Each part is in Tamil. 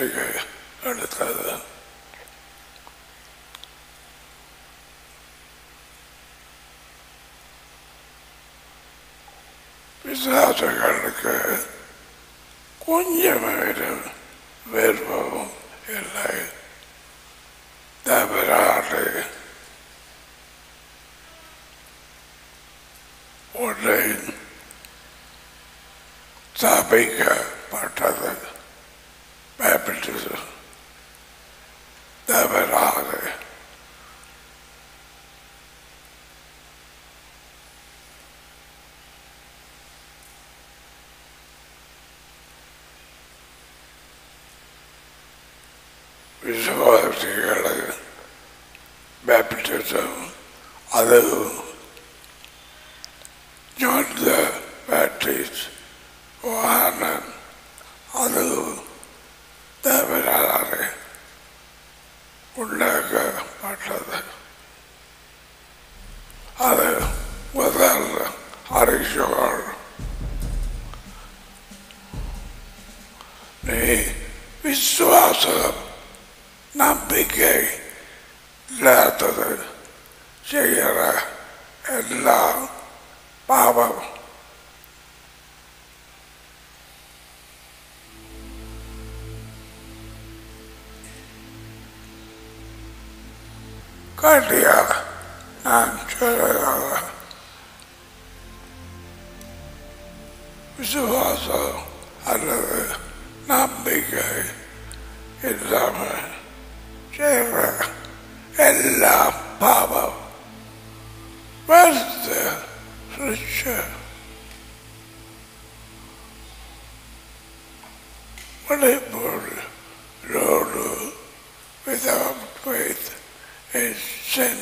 செய்ய எடுத்தது விசுவாசங்களுக்கு கொஞ்சம் நேரம் விருப்பம் இல்லை தவறாது ஒன்றை ஸ்தாபிக்கப்பட்டது பேப்டிசம் தவறாது விசுவாசிகளை பேப்டிசம் அது ஜான் த பேப்டிஸ்ட் வானன் அது தவறாக உண்டாக்கப்பட்டது அது முதல் அறிச்சோள் நீ விசுவாசம் நம்பிக்கை இல்லாதது செய்கிற எல்லாம் பாவம் கண்டியாக நான் சொல்லுகிறத விசுவாசம் அல்லது நம்பிக்கை இல்லாமல் செய்கிற எல்லாம் பாவம் வருத்த சிருஷ்ட மலைப்போடு ரோடு without faith is sin.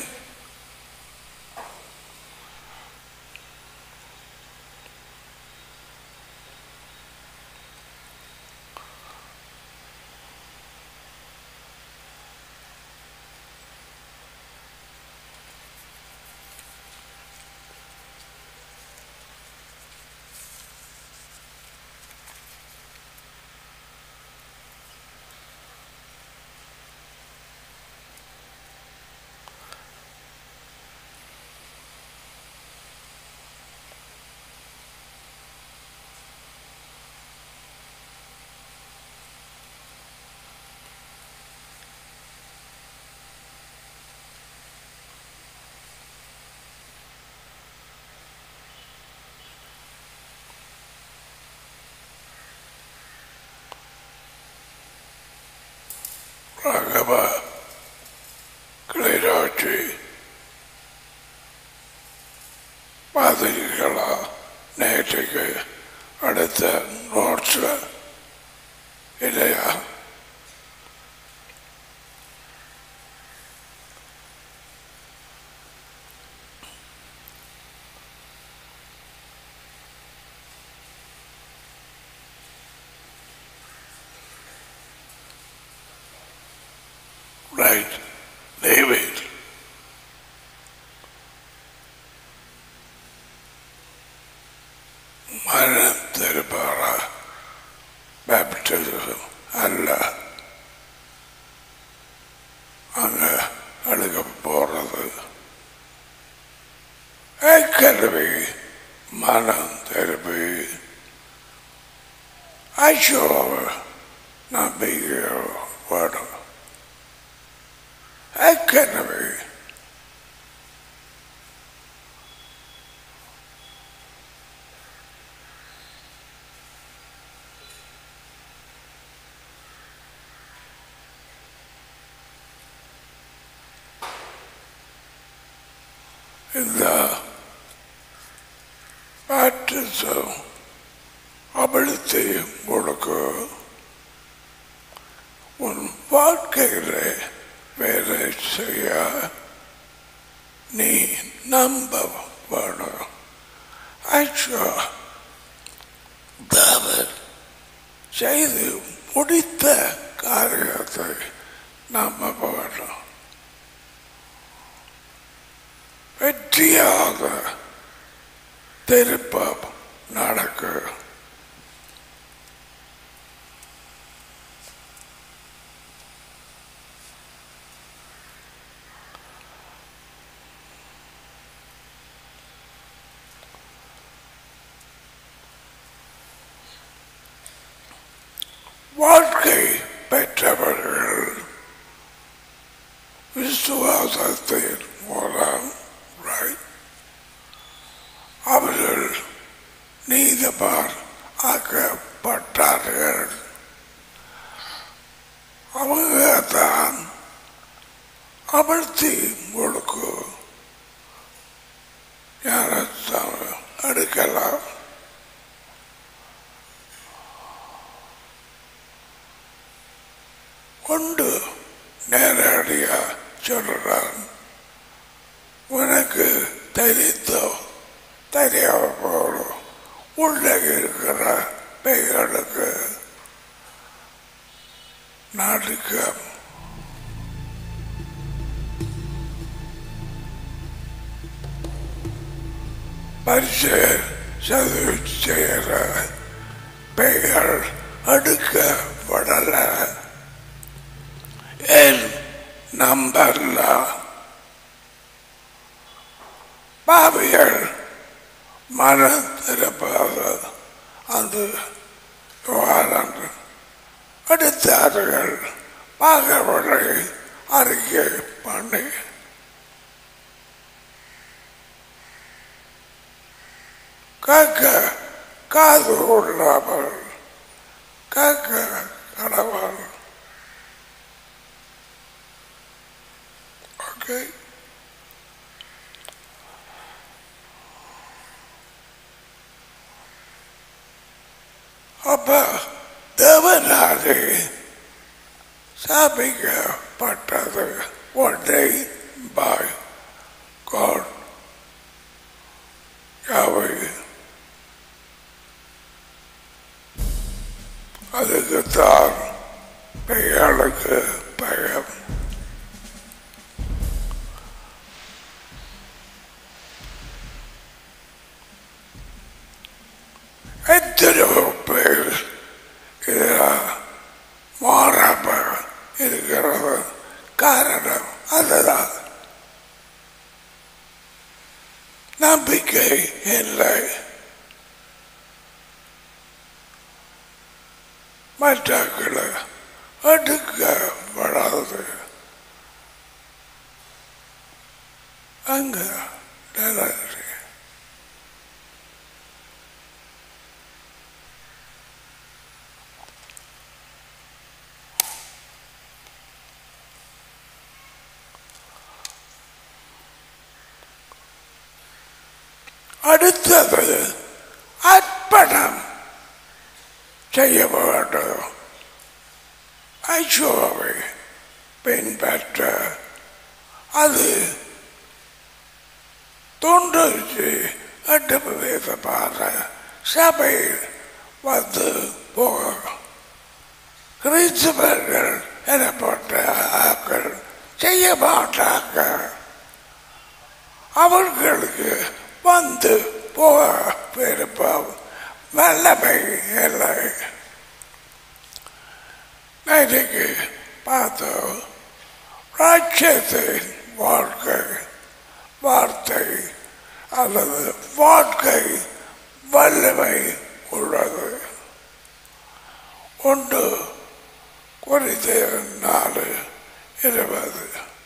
ராகவ கிளைராட்சி மாதிரிகளா நேற்றுக்கு அடுத்த நோட்ஸில் இல்லையா Right. David. மரணம் திருப்பாரா பேப்டிசம் அல்ல அங்க அடுக்க போறது ஏற்கனவே மனம் திருப்பி ஐஷோவ நம்பிக்கையோ வேணும் ஏற்கனவே இந்த பேப்டிசம் அமிழ்த்தையும் கொடுக்க உன் வாழ்க்கையில வேலை செய்ய நீ நம்ப வேணும் ஆக்சுவலா தேவன் செய்து முடித்த காரியத்தை நம்ப வேணும் வெற்றியாக திருப்பம் நடக்கும் வாழ்க்கை பெற்றவர்கள் விசுவாசத்தின் மூலம் right? அவர்கள் நீதிமான் ஆக்கப்பட்டார்கள் அவங்க தான் அமர்த்தி முழுக்கு ஞானஸ்தானம் எடுக்கலாம் கொண்டு நேரடியா சொல்றான் உனக்கு தெரிந்தோ தெரியாம போடும் உள்ளே இருக்கிற பெயர்களுக்கு நாட்டுக்கு பரிசு சதுவு செய்கிற பெயர் அடுக்கப்படல ஏன் நம்பர்ல பாவிகள் மனம் திறப்பாத அந்த விவகாரம் எடுத்தார்கள் பாகவனை அறிக்கை பண்ணி கேட்க காது உள்ளாமல் கேட்க கடவுள் ஓகே அப்ப தேவனாலே சாபிக்கப்பட்டது ஒன்றை பாய் God Yahweh அதுக்கு தான் பெயருக்கு பயம் எத்தனையோ பேர் இதில் மாறாம இருக்கிறது காரணம் அதுதான் நம்பிக்கை இல்லை மற்றவர்களை அடுக்கப்படாது அங்க நல்லது அடுத்தது அர்ப்பணம் செய்ய வேண்டும் ஐஷோவை பின்பற்ற அது தொண்டூற்றி எட்டு விதமான சபை வந்து போக கிறிஸ்தவர்கள் எனப்பட்ட ஆக்கள் செய்ய மாட்டாங்க அவர்களுக்கு வந்து போக விருப்பம் வல்லமை இல்லை நேற்றுக்கு பார்த்தோம் ராட்சத்தின் வாழ்க்கை வார்த்தை அல்லது வாழ்க்கை வல்லமை உள்ளது ஒன்று குறித்து நாலு இருபது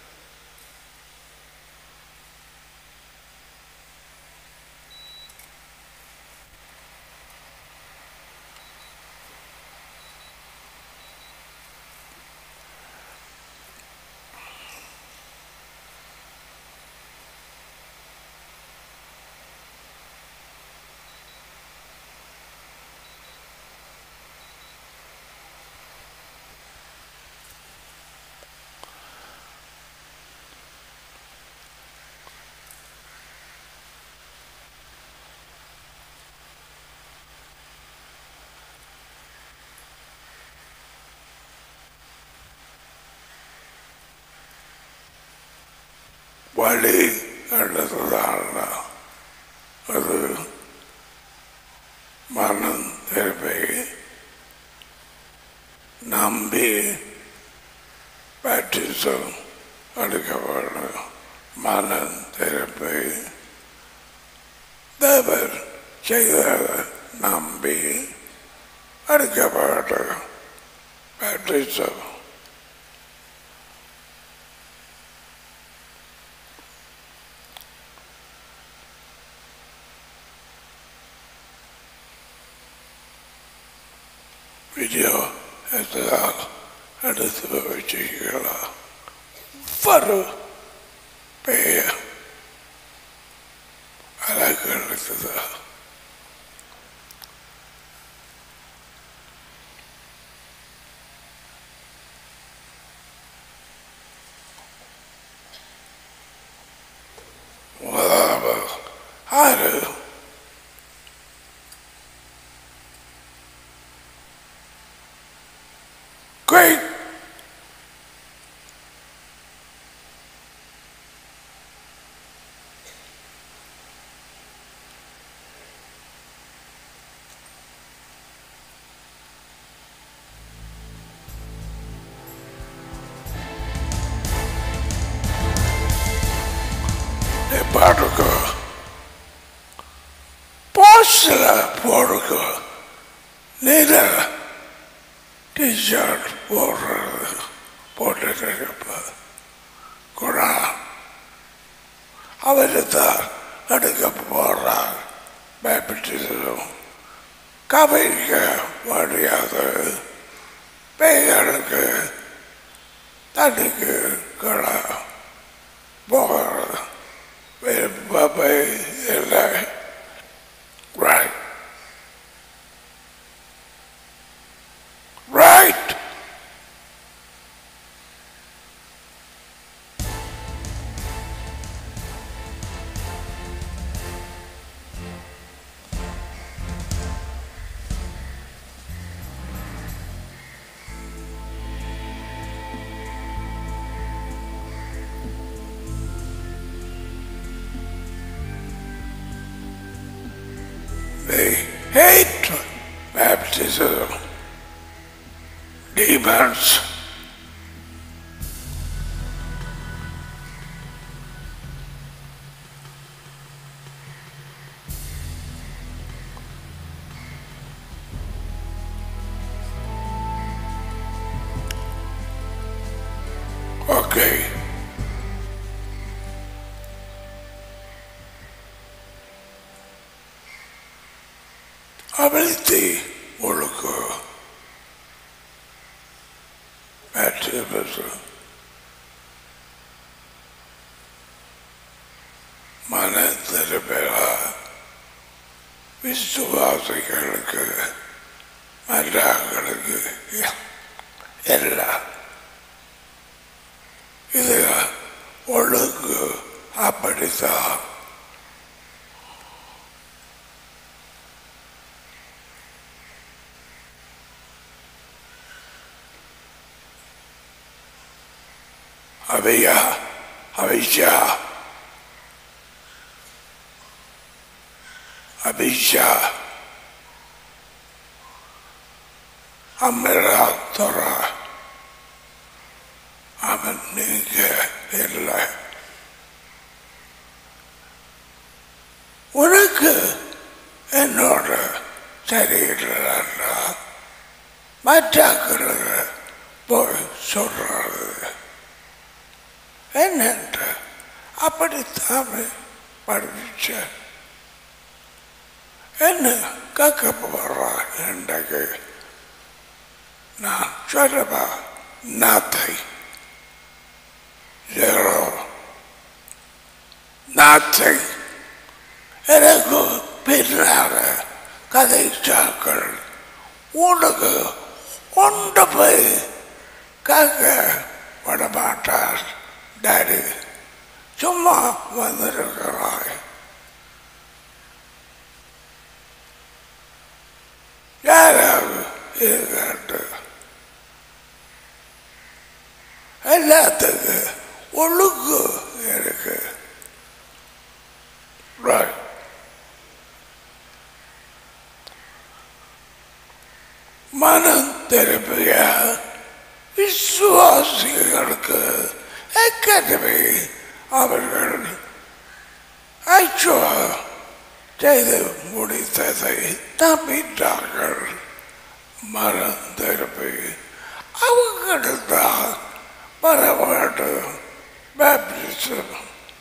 வழி அல்லதுதான் அது மனம் திருப்பி நம்பி பேட்டிசம் எடுக்கப்படும் மனம் திருப்பி தேவர் செய்த நம்பி எடுக்கப்படும் baptism. வீடியோ எடுத்ததால் எடுத்து வச்சுக்கலாம் வரு பெய அழகு எடுத்ததா முதலாவது ஆறு Great. பாட்டுக்கு போஸ்டில் போடுக்கு நீல டிஷர்ட் போடுறது போட்டுருக்கப்ப குணா அவர் தான் எடுக்க போடுறார் பயப்பட்டிருந்தோம் கவிழ்க்க முடியாது பெய்களுக்கு தண்ணிக்கு குணா போகிறது விருப்பமை இல்லை Right. Right. They hate baptism. Demons. Okay. அவிழ்த்தி ஒழுக்கு baptism. மன திருப்பலா விசுவாசிகளுக்கு மற்றவர்களுக்கு எல்லாம் இது ஒழுங்கு அப்படித்தான் அவையா அவிஷா அபிஷா அமரா தொரா அவன் நீங்க இல்லை உனக்கு என்னோட சரியில்லைன்னா மற்றாக்கிறது போய் சொல்றது என்னென்று அப்படித்தாமே படிச்ச என்ன கக்க போடுறான் இன்றைக்கு நான் சொல்லவா நாத்தை ஜெரோ நாத்தை எனக்கு பின்னால கதை சாக்கள் உனக்கு கொண்டு போய் கேட்க விடமாட்டார் டாடி சும்மா வந்திருக்கிறாய் யாராவது இருக்காட்டு எல்லாத்துக்கு ஒழுங்கு இருக்கு Right. மனம் திரும்பிய விசுவாசிகளுக்கு அகாடமி அவர்கள் ஐச்சுவா செய்து முடித்ததை நம்பிட்டார்கள் மனம் திரும்பி அவங்களுக்கு தான் வர வேண்டும் பேப்டிசம்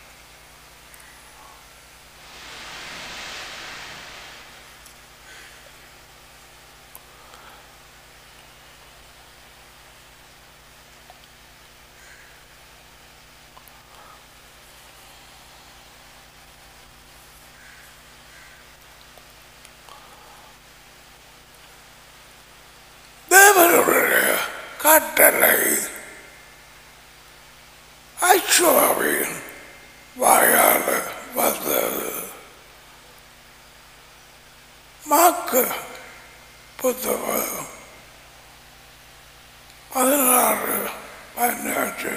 தேவனுடைய கட்டளை ஐஸ்வாவின் வாயால் வந்தது மாக்கு புத்தகம் பதினாறு பதினெட்டு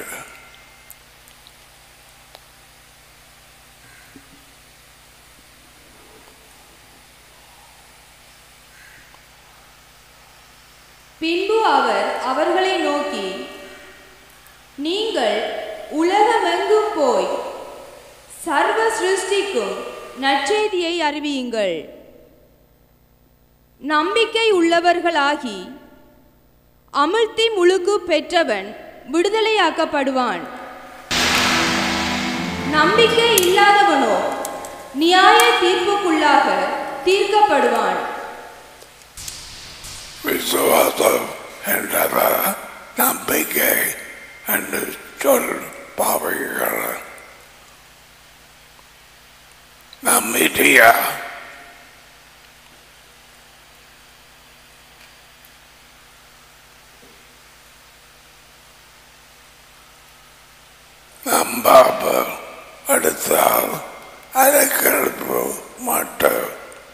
பின்பு அவர் அவர்களை நோக்கி நீங்கள் உலகமெங்கும் போய் சர்வ சிருஷ்டிக்கும் நற்செய்தியை அறிவியுங்கள் நம்பிக்கை உள்ளவர்களாகி அமிழ்த்தி முழுக்கு பெற்றவன் விடுதலையாக்கப்படுவான் நம்பிக்கை இல்லாதவனோ நியாய தீர்ப்புக்குள்ளாக தீர்க்கப்படுவான் விசுவாசம் என்றத நம்பிக்கை என்று சொல் பாவைகள் நம்பிட்டியா நம்பாமல் அடுத்தால் அதை கிளப்ப மாட்டோம்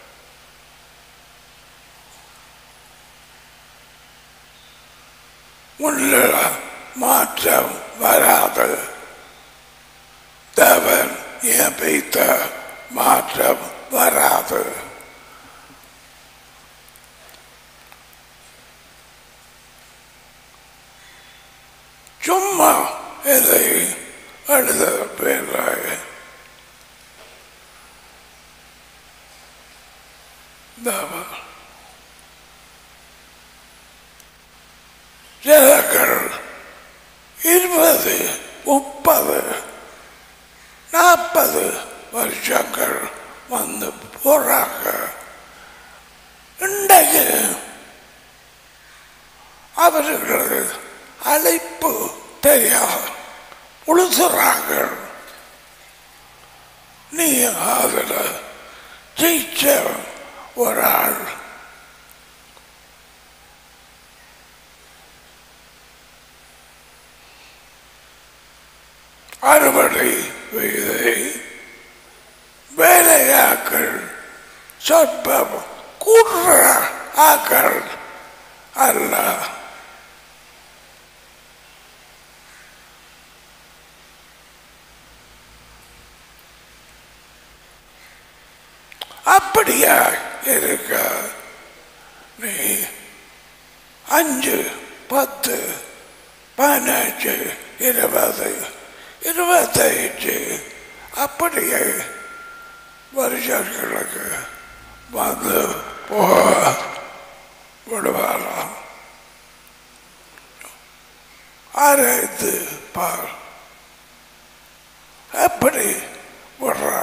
உள்ள மாற்றம் வராது தேவன் ஏபித்த மாற்றம் வராது சும்மா இதை எழுத பேராக தேவன் ஜனங்கள் இருபது முப்பது நாற்பது வருஷங்கள் வந்து போறாங்க இன்றைக்கு அவர்களது அழைப்பு தெரியாது உழுசுறாங்க நீ அதில் ஜெயிச்ச ஒரு ஆள் அறுவடை விதை வேலையாக்கள் சொற்பம் கூடுற ஆக்கள் அல்ல அப்படியா இருக்க நீ அஞ்சு பத்து பதினஞ்சு இருபது இருபத்தைந்து அப்படியே வருஷங்களுக்கு வந்து போக விடுவாராம் அரைத்து பார் எப்படி விடுறா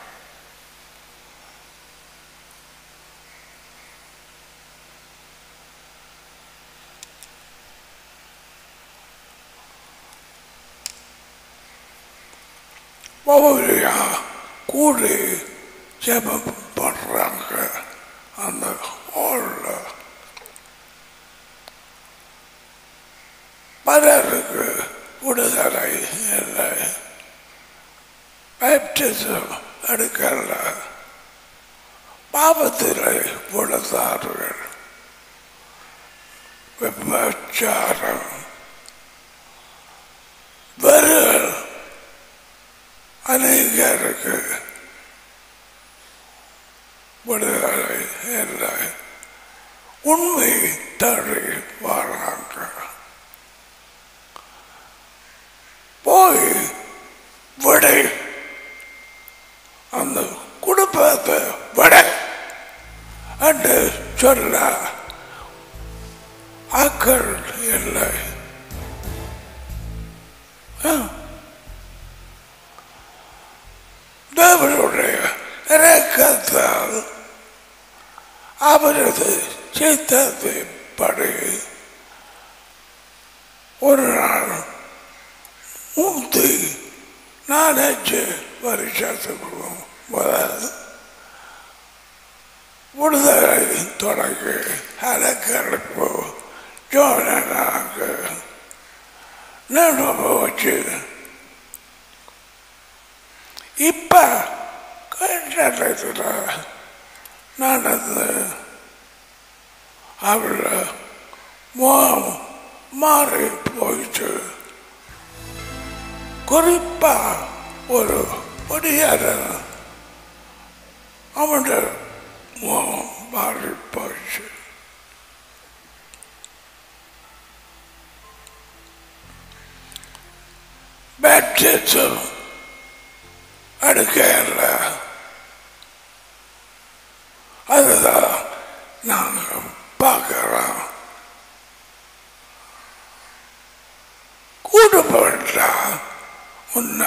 ஒவ்வொருயா கூடி ஜெபம் பண்றாங்க அந்த ஹாலில் பலருக்கு விடுதலை இல்லை பேப்டிசம் எடுக்கல பாவத்தில் விழுந்தார்கள் விபச்சாரம் வெறும் அநேகருக்கு விடுதலை இல்லை உண்மை தழி வராங்க போய் விடை அந்த குடும்பத்தை விட என்று சொல்ல மக்கள் இல்லை ஆ. தேவனுடைய இரக்கத்தால் அவரது சித்தத்தின்படி ஒரு நாள் நூற்றி நாலஞ்சு வருஷத்துக்கு முதல் விடுதலை தொடங்கி அலக்கழிப்பு ஜோனாக்கு நினைவு வச்சு இப்ப கட்டத்தில் நடந்து அவள முகம் மாறி போயிட்டு குறிப்பா ஒரு படியாரன் அவனுடைய முகம் மாறி போயிடுச்சு பேப்டிசம் அடுக்கையில் அதுதான் நாங்கள் பார்க்கிறோம் கூடுபட்டா உன்னை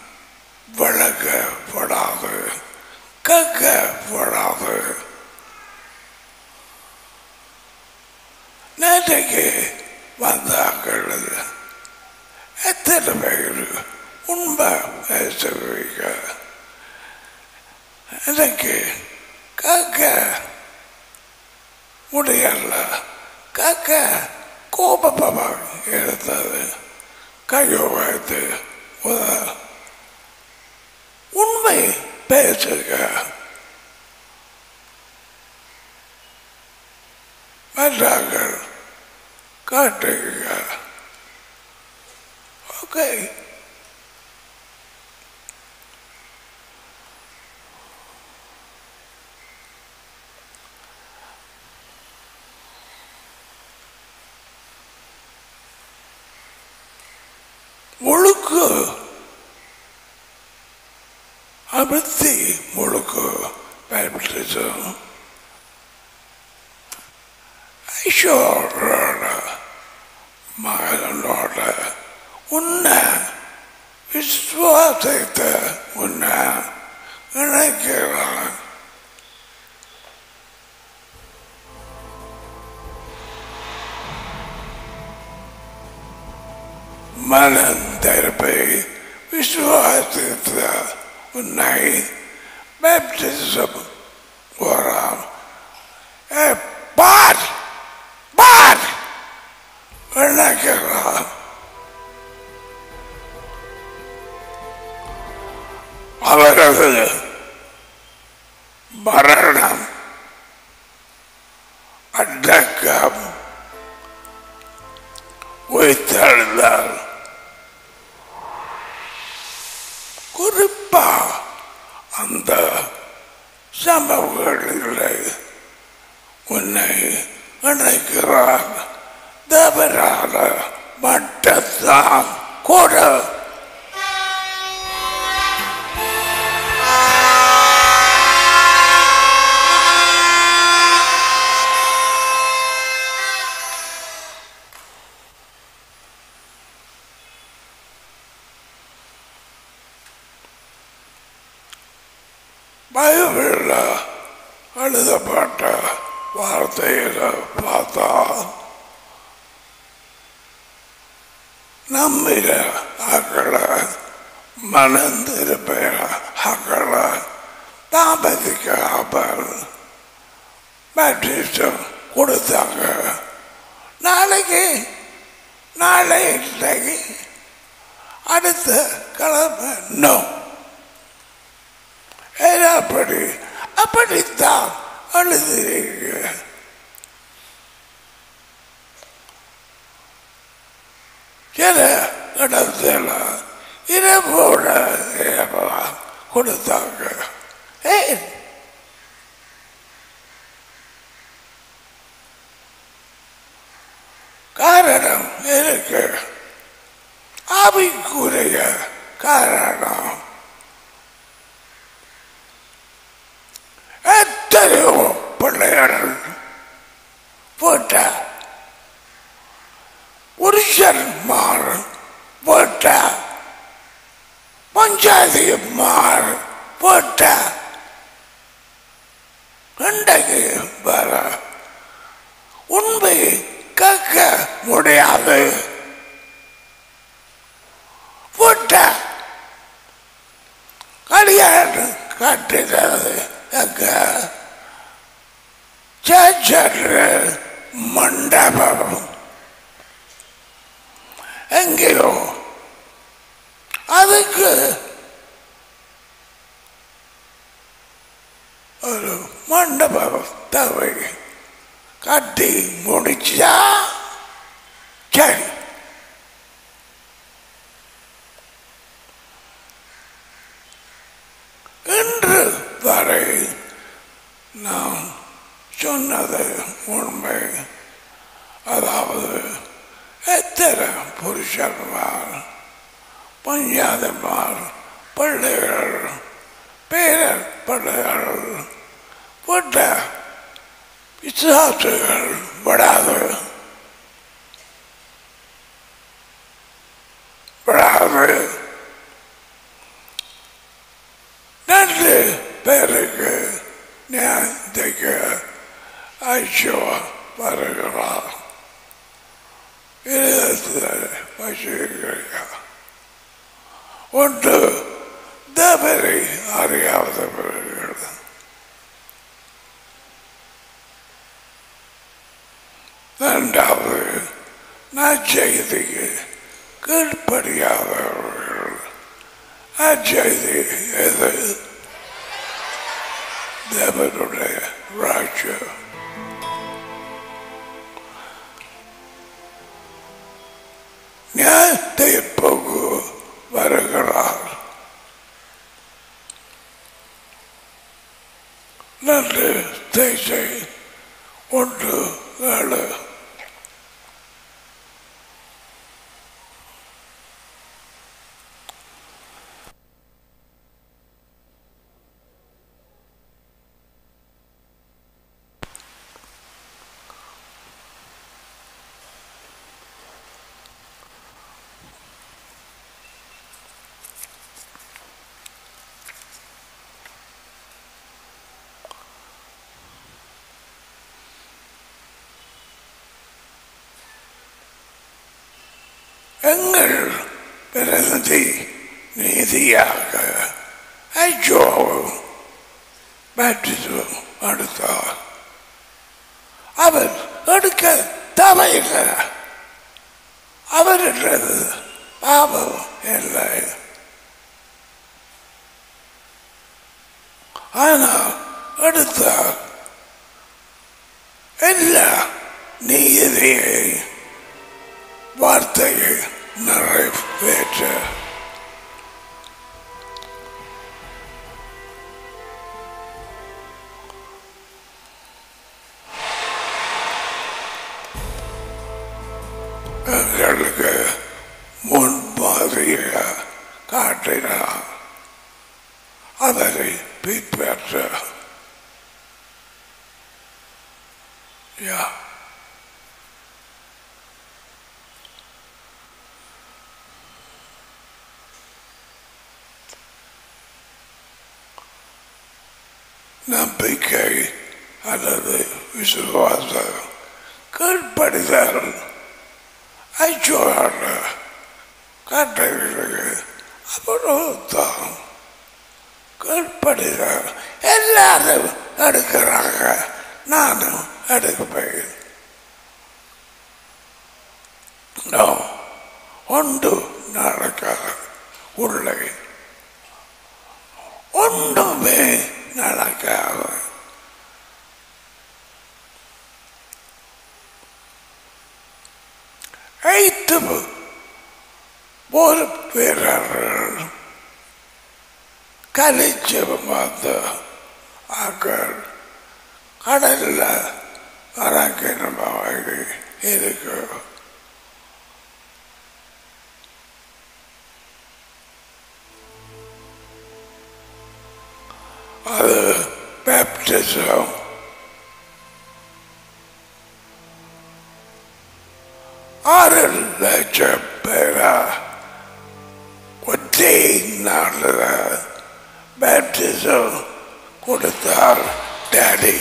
வழக்கப்படாது கேட்கப்படாது நேற்றைக்கு வந்தாக்கள் எத்தனை பேர் உண்மை பேசுவீங்க எனக்கு கேட்க முடியல கேட்க கோபமாக இருந்தது கையோ வைத்து முதல் உண்மை பேசுக மற்றார்கள் காட்டுங்க ஓகே முழுக்கு அமிர்த்தி முழுக்கு பயன்படுத்தும் ஐஷோரோட மகனோட உன்னை விசுவாசத்தை உன்னை இணைக்கிறான் மனம் திருப்பி விசுவாசத்தை உன்னை பேப்டிசம் வரான் ஏ பார் பார் இணைக்கிறான் அவரது மரணம் அடக்கம் உயிர்த்தெழுந்தார் குறிப்பா அந்த சம்பவங்களில் உன்னை இணைக்கிறார் தேவரான மட்டத்தான் கூட பைபிளில் எழுதப்பட்ட வார்த்தையில பார்த்தா நம்பிற அக்களை மனந்திருப்ப அக்களை தாமதிக்காமல் பேப்டிஸ்டம் கொடுத்தாங்க நாளைக்கு நாளை இன்னைக்கு அடுத்த கிழமை நோ ஏன் அப்படி அப்படித்தான் அழுதுறீங்க சில இடத்துல இரவோட இரவெல்லாம் கொடுத்தாங்க ஏன் காரணம் இருக்கு ஆவிக்குரிய காரணம் எத்தனையோ பிள்ளைகள் போட்ட பஞ்சாயத்து மாறு போட்ட இன்றைக்கு வர உண்மை கக்க முடியாது போட்ட கல்யாணம் கட்டுகிறது அங்க சர்ச்சர் மண்டபம் எங்கேயோ அதுக்கு ஒரு மண்டபம் தேவை கட்டி முடிச்சா சரி இன்று வரை நாம் சொன்னது உண்மை அதாவது எத்தனை புருஷன்மார் பஞ்சாதமார் பிள்ளைகள் பேரர் பிள்ளைகள் போட்ட விசுவாசுகள் விடாது விடாது ரெண்டு பேருக்கு ஞானத்துக்கு ஐயோ வருகிறார் இருதயத்தில் வச்சிருக்கிறார் ஒன்று தேவரை அறியாதவர்கள் இரண்டாவது நற்செய்திக்கு கீழ்ப்படியாதவர்கள் நற்செய்தி எது தேவனுடைய ராஜ்யம் ஞானத்தை போகு வருகிறார் நன்று தேசை ஒன்று ஏழு எங்கள் பிரதி நீதியாக ஐயோ பேட்டிசம் அடுத்தார் அவர் எடுக்க தவையில்லை அவருடையது பாவம் இல்லை ஆனால் எடுத்தார் எல்லா நீதியை வார்த்தையை நிறைவேற்ற எங்களுக்கு முன்மாதிரியாக காட்டினார் அதனை பின்பற்ற யா நம்பிக்கை அல்லது விசுவாசம் கீழ்ப்படிதல் ஐச்சோட கட்டளைகளுக்கு அப்புறம் கீழ்ப்படிதல் எல்லாரும் எடுக்கிறாங்க நானும் எடுப்பேன் No, ஒன்று நடக்காது உள்ளே ஒன்றுமே நடக்காது ஐத்து ஒரு வீரர்கள் கலிச்சு வந்த ஆக்கள் கடலில் இறங்கினமாக இருக்கு அது பேப்டிசம் ஆறு லட்சம் பேரா ஒத்தி அதே நாளில் பேப்டிசம் கொடுத்தார் டேடி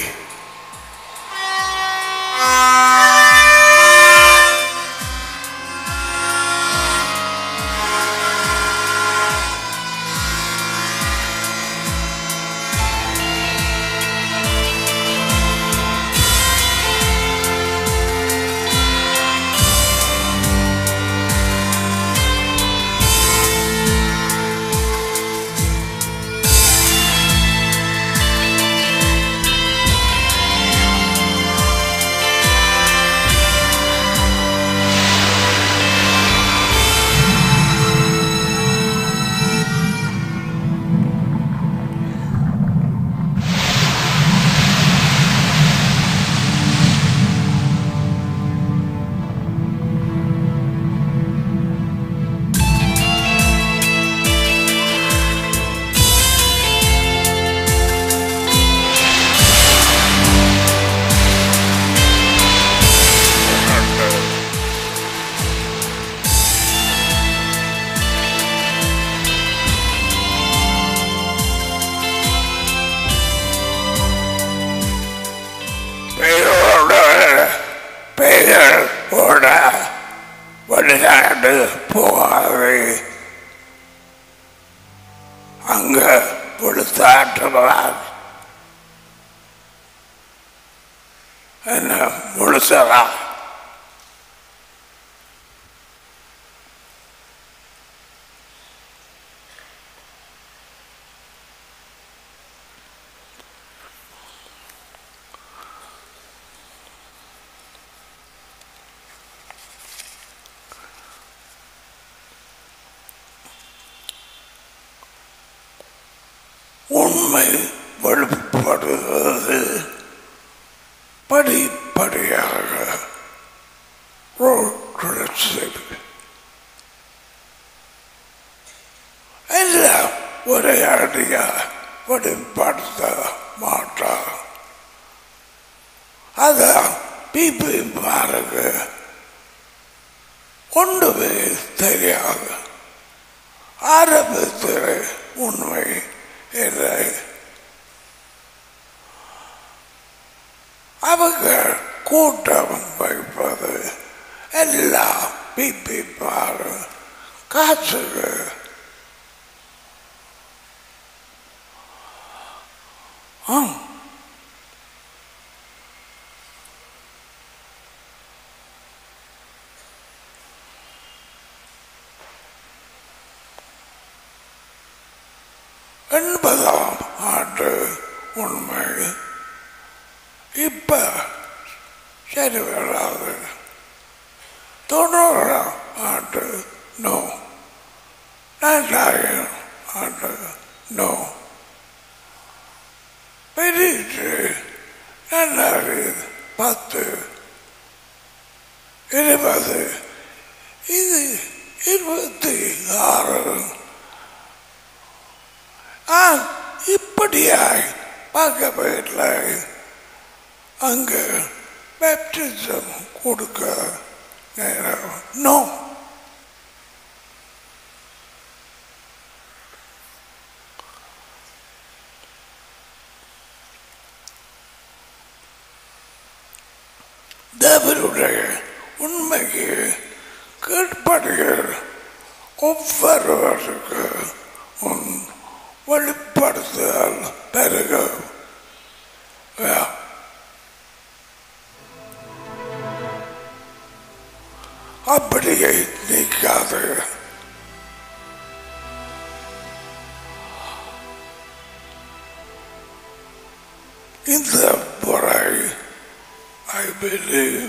பெயரோட பெயரோட வெளிநாடு போகாது அங்க கொடுத்தாற்றுவார் என்ன முழுசரா உண்மை வெளிப்படுகிறது படிப்படியாக progressive. எல்லாம் ஒரே அடியா வெளிப்படுத்த மாட்டார் அதான் பிபி பாருங்க ஒன்றுமே தெரியாது ஆரம்பத்தில் உண்மை இல்லை அவங்க கூட்டம் வைப்பது எல்லாம் பிபி பாரு காசுக்கு ஆ எண்பதாம் ஆண்டு உண்மை இப்ப சரி வராது தொண்ணூறாம் ஆண்டு நோ ரெண்டாயிரம் ஆண்டு நோ பெரிய ரெண்டாயிரத்தி பத்து இருபது இது இருபத்தி ஆறு ஆ இப்படியாய் பார்க்க போயிடல அங்க பேப்டிசம் கொடுக்க நேரம் நோ தேவனுடைய உண்மைக்கு கீழ்ப்படுகிற ஒவ்வொருவருக்கு உன் வெளிப்படுத்துதல் பெருக அப்படியே நீக்காது இந்த முறை I believe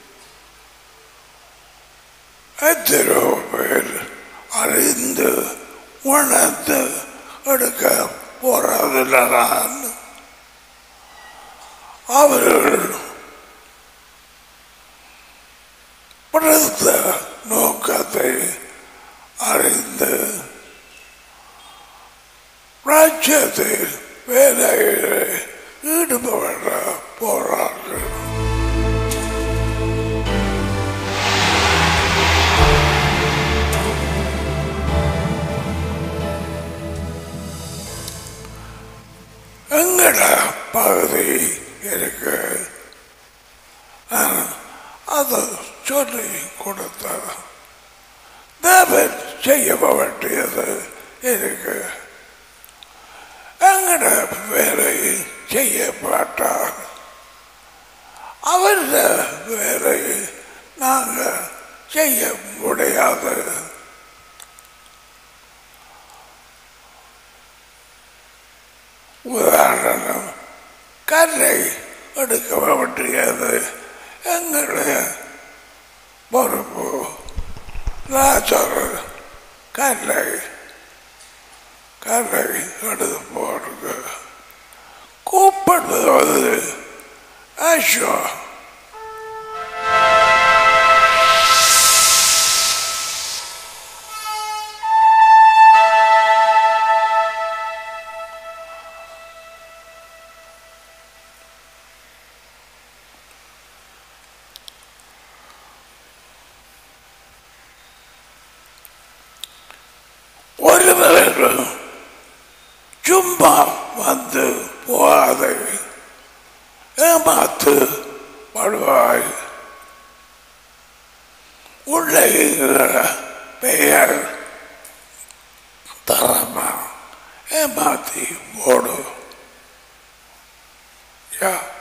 எத்தனையோ பேர் அறிந்து உணர்ந்து எடுக்க போறதில்லைதான் அவர்கள் படுத்த நோக்கத்தை அறிந்து ராஜ்யத்தில் வேலையிலே ஈடுபட போறார்கள் கொடுத்தார் தேவன் செய்ய வேண்டியது இருக்கு எங்கட வேலை செய்ய மாட்டார் அவர வேலை நாங்கள் செய்ய முடியாது உதாரணம் கல்லை எடுக்க வேண்டியது எங்களுடைய பொறுப்பு ராஜர் கல்லை கல்லை எடுத்து போடுங்க கூப்பிடுவது ஐயோ ஒரு வேளை சும்மா வந்து போகாதே ஏமாத்து படுவாய் உள்ளே இருக்கிற பெயர் தரமா ஏமாத்தி போடு யா